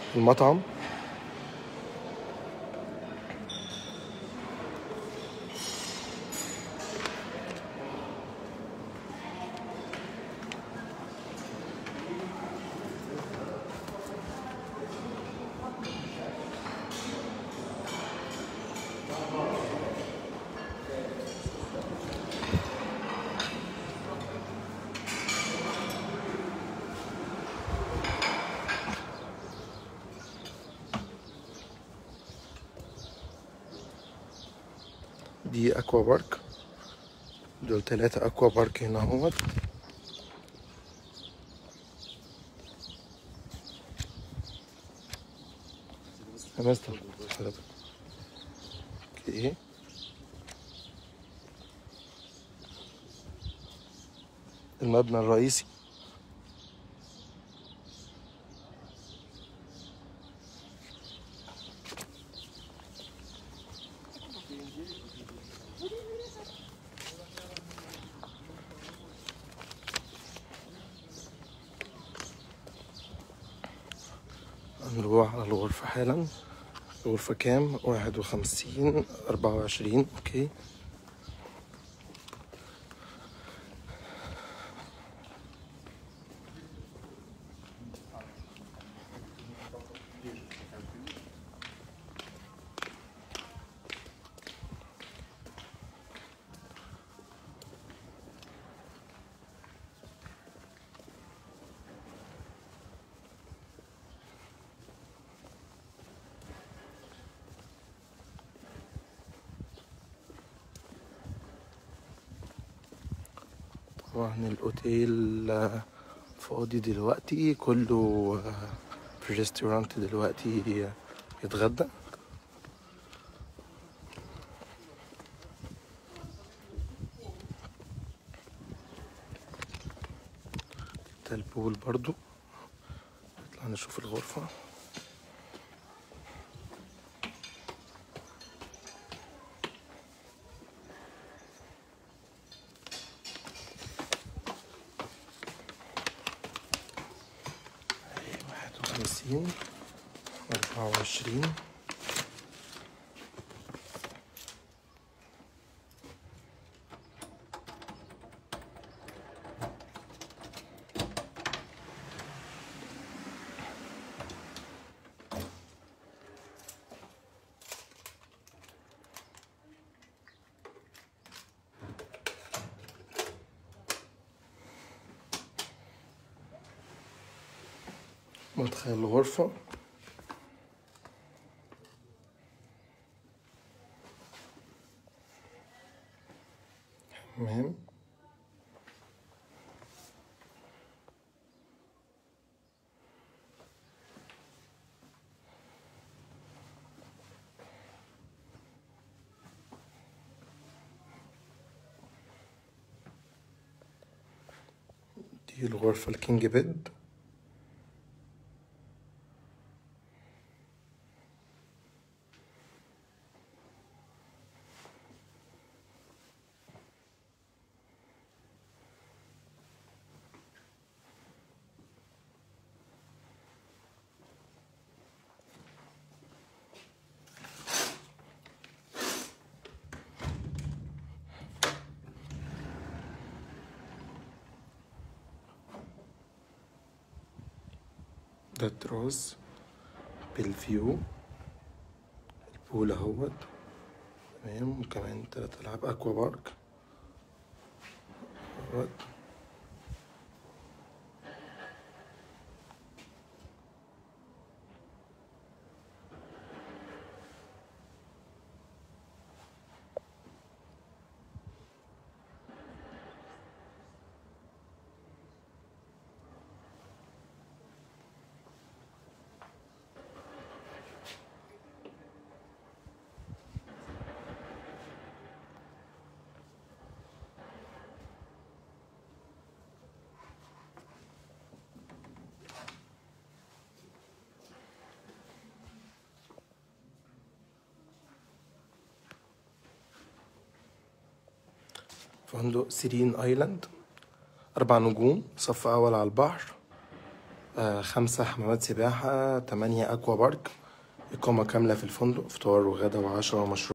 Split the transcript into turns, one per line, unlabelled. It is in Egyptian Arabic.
المطعم دي اكوا بارك دول تلاتة اكوا بارك هنا اهوت يا مستر حضرتك اوكي المبنى الرئيسي هنروح على الغرفة حالا الغرفة كام؟ واحد وخمسين أربعة وعشرين أوكي طبعا الأوتيل آه، فاضي دلوقتي كله آه، في الريستورانت دلوقتي آه، يتغدى ده البول برضو نطلع نشوف الغرفة واحد وخمسين أربعة وعشرين مدخل الغرفة حمام دي الغرفة الكينج بيد ده التراس بالفيو البول اهوت تمام وكمان تلات ألعاب أكوا بارك اهوت فندق سيرين ايلاند أربع نجوم صف أول على البحر آه، خمسة حمامات سباحة تمانية أكوا بارك إقامة كاملة في الفندق فطار وغدا وعشاء ومشروب